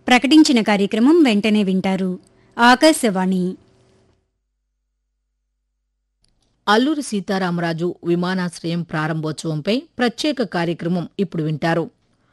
ప్రకటించిన కార్యక్రమం వెంటనే వింటారు ఆకాశవాణి అల్లూరి సీతారామరాజు విమానాశ్రయం ప్రారంభోత్సవంపై ప్రత్యేక కార్యక్రమం ఇప్పుడు వింటారు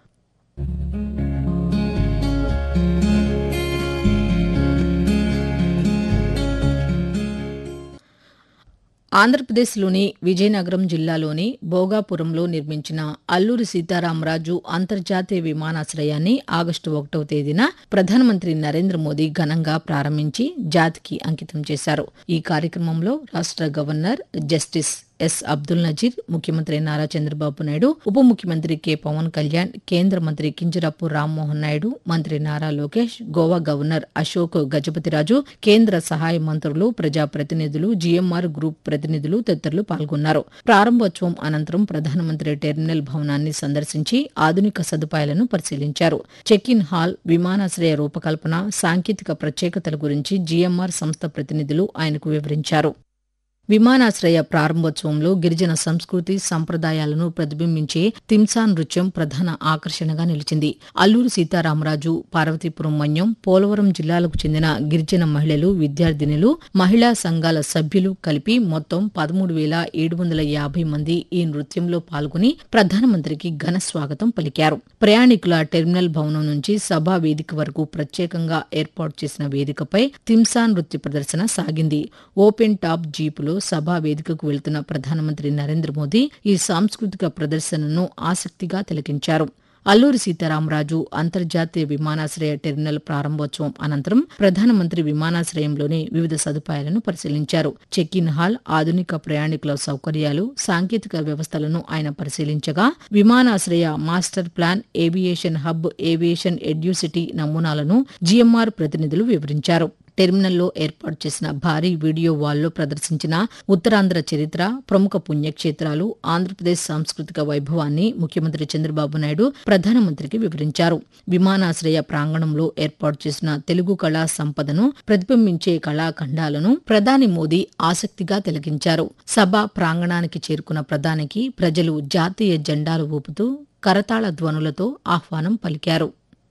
ఆంధ్రప్రదేశ్లోని విజయనగరం జిల్లాలోని భోగాపురంలో నిర్మించిన అల్లూరి సీతారామరాజు అంతర్జాతీయ విమానాశ్రయాన్ని ఆగస్టు ఒకటవ తేదీన ప్రధానమంత్రి నరేంద్ర మోదీ ఘనంగా ప్రారంభించి జాతికి అంకితం చేశారు ఈ కార్యక్రమంలో రాష్ట్ర governor justice S Abdul Nazeer ముఖ్యమంత్రి నారా చంద్రబాబు నాయుడు ఉప ముఖ్యమంత్రి కె పవన్ కళ్యాణ్ కేంద్ర మంత్రి కింజరాపు రామ్మోహన్ నాయుడు మంత్రి నారా లోకేష్ గోవా గవర్నర్ అశోక్ గజపతిరాజు కేంద్ర సహాయ మంత్రులు ప్రజాప్రతినిధులు జీఎంఆర్ గ్రూప్ ప్రతినిధులు తదితరులు పాల్గొన్నారు ప్రారంభోత్సవం అనంతరం ప్రధానమంత్రి టెర్మినల్ భవనాన్ని సందర్శించి ఆధునిక సదుపాయాలను పరిశీలించారు చెక్ ఇన్ హాల్ విమానాశ్రయ రూపకల్పన సాంకేతిక ప్రత్యేకతల గురించి జీఎంఆర్ సంస్థ ప్రతినిధులు ఆయనకు వివరించారు విమానాశ్రయ ప్రారంభోత్సవంలో గిరిజన సంస్కృతి సంప్రదాయాలను ప్రతిబింబించే తింసా నృత్యం ప్రధాన ఆకర్షణగా నిలిచింది అల్లూరు సీతారామరాజు పార్వతీపురం మన్యం పోలవరం జిల్లాలకు చెందిన గిరిజన మహిళలు విద్యార్థినులు మహిళా సంఘాల సభ్యులు కలిపి మొత్తం పదమూడు వేల ఏడు వందల యాభై మంది ఈ నృత్యంలో పాల్గొని ప్రధానమంత్రికి ఘన స్వాగతం పలికారు ప్రయాణికుల టెర్మినల్ భవనం నుంచి సభా వేదిక వరకు ప్రత్యేకంగా ఏర్పాటు చేసిన వేదికపై తింసా నృత్య ప్రదర్శన సాగింది ఓపెన్ టాప్ జీపులో సభా వేదికకు వెళ్తున్న ప్రధానమంత్రి నరేంద్ర మోదీ ఈ సాంస్కృతిక ప్రదర్శనను ఆసక్తిగా తిలకించారు అల్లూరి సీతారామరాజు అంతర్జాతీయ విమానాశ్రయ టెర్మినల్ ప్రారంభోత్సవం అనంతరం ప్రధానమంత్రి విమానాశ్రయంలోని వివిధ సదుపాయాలను పరిశీలించారు చెక్ ఇన్ హాల్ ఆధునిక ప్రయాణికుల సౌకర్యాలు సాంకేతిక వ్యవస్థలను ఆయన పరిశీలించగా విమానాశ్రయ master plan aviation hub aviation educity నమూనాలను జీఎంఆర్ ప్రతినిధులు వివరించారు టెర్మినల్లో ఏర్పాటు చేసిన భారీ వీడియో వాల్లో ప్రదర్శించిన ఉత్తరాంధ్ర చరిత్ర ప్రముఖ పుణ్యక్షేత్రాలు ఆంధ్రప్రదేశ్ సాంస్కృతిక వైభవాన్ని ముఖ్యమంత్రి చంద్రబాబు నాయుడు ప్రధానమంత్రికి వివరించారు విమానాశ్రయ ప్రాంగణంలో ఏర్పాటు చేసిన తెలుగు కళా సంపదను ప్రతిబింబించే కళాఖండాలను ప్రధాని మోదీ ఆసక్తిగా తిలకించారు సభ ప్రాంగణానికి చేరుకున్న ప్రధానికి ప్రజలు జాతీయ జెండాలు ఊపుతూ కరతాళ ధ్వనులతో ఆహ్వానం పలికారు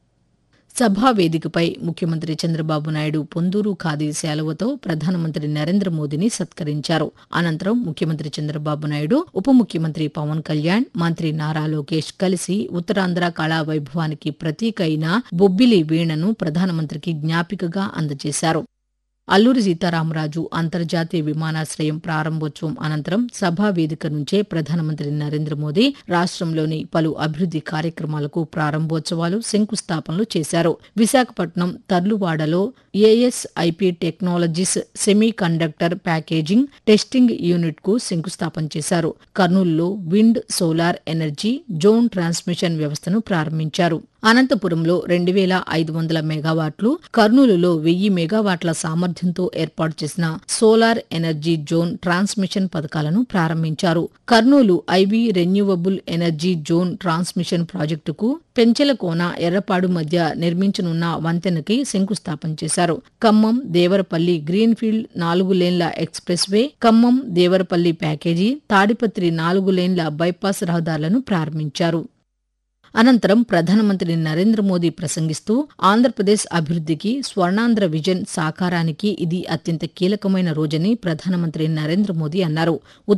సభా వేదికపై ముఖ్యమంత్రి చంద్రబాబు నాయుడు పొందూరు ఖాదీ శాలువతో ప్రధానమంత్రి నరేంద్ర మోదీని సత్కరించారు అనంతరం ముఖ్యమంత్రి చంద్రబాబు నాయుడు ఉప ముఖ్యమంత్రి పవన్ కళ్యాణ్ మంత్రి నారా లోకేష్ కలిసి ఉత్తరాంధ్ర కళా వైభవానికి ప్రతీక అయిన బొబ్బిలి వీణను ప్రధానమంత్రికి జ్ఞాపికగా అందజేశారు అల్లూరి సీతారామరాజు అంతర్జాతీయ విమానాశ్రయం ప్రారంభోత్సవం అనంతరం సభా వేదిక నుంచే ప్రధానమంత్రి నరేంద్ర మోదీ రాష్ట్రంలోని పలు అభివృద్ది కార్యక్రమాలకు ప్రారంభోత్సవాలు శంకుస్థాపనలు చేశారు విశాఖపట్నం తర్లువాడలో ASIP technologies semiconductor packaging testing unit కు శంకుస్థాపన చేశారు కర్నూలులో wind solar energy zone transmission వ్యవస్థను ప్రారంభించారు అనంతపురంలో రెండు వేల ఐదు వందల మెగావాట్లు కర్నూలులో వెయ్యి మెగావాట్ల సామర్థ్యంతో ఏర్పాటు చేసిన సోలార్ ఎనర్జీ జోన్ ట్రాన్స్మిషన్ పథకాలను ప్రారంభించారు Kurnool IV renewable energy zone transmission ప్రాజెక్టుకు పెంచెలకోన ఎర్రపాడు మధ్య నిర్మించనున్న వంతెనకి శంకుస్థాపన చేశారు ఖమ్మం దేవరపల్లి గ్రీన్ఫీల్డ్ నాలుగు లేన్ల expressway Khammam Devarapalli package Tadipatri నాలుగు లేన్ల బైపాస్ రహదారులను ప్రారంభించారు అనంతరం ప్రధానమంత్రి నరేంద్ర మోదీ ప్రసంగిస్తూ ఆంధ్రప్రదేశ్ అభివృద్ధికి స్వర్ణాంధ్ర విజన్ సాకారానికి ఇది అత్యంత కీలకమైన రోజని ప్రధానమంత్రి నరేంద్ర మోదీ అన్నారు